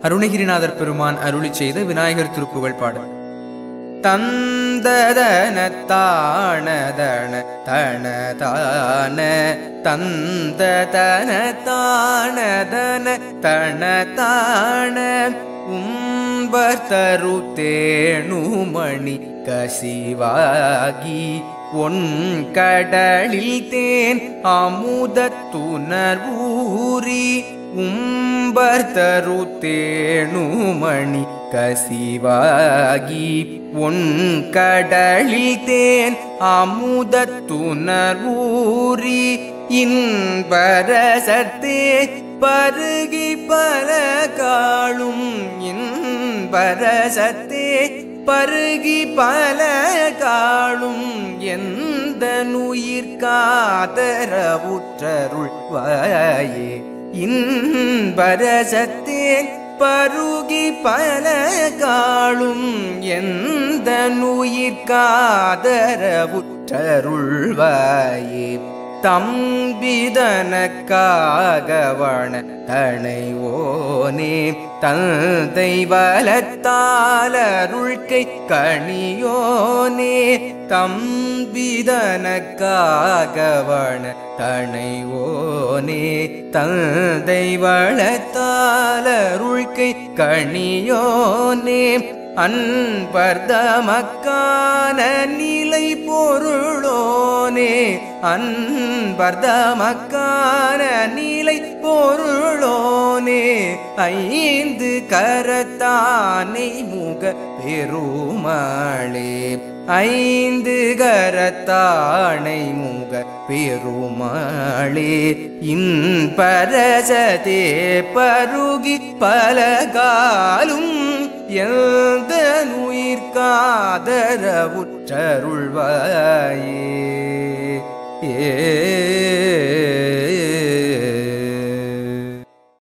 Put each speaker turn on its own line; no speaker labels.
அருணகிரிநாதர் பெருமான் அருளி செய்த விநாயகர் திருப்புகழ் பாடல் தந்ததன தானதன தனதான தந்ததன தானதன தனதான உம்பர் தரு தேணுமணி கசிவாகி ஒன் கடலில் தேன் அமுதத்துணர்வூரி உம்பர் தரு தேணுமணி கசிவாகி ஒன் கடலில் தேன் அமுதத்துணர்வூரி இன்பரசத்தே பருகி பல காளும் இன்பரசத்தே பருகி பல காளும் எந்த நுயிர்காதரவுற்றருள் வாயே இன்பரசத்தே பருகி பல காளும் எந்த நுயிர்காதரவுற்றருள்வாயே தம்பிதனக்காகவன தனை ஓனே தந்தை வலத்தாலருள்கை கணியோனே தம்பிதனக்காகவன தனை ஓனே தந்தை வளத்தாலருள்கை கணியோனே அன்பர்தமக்கான நிலை பொருளோனே அன்பர்தமக்கான நிலை பொருளோனே ஐந்து கரத்தானை முக பெருமாளே ஐந்து கரத்தானை முக பெருமாளே இன்பரசதே பருகி பலகாலும் எந்த நுயிர்காதரவுற்றருள்வாயே ஏ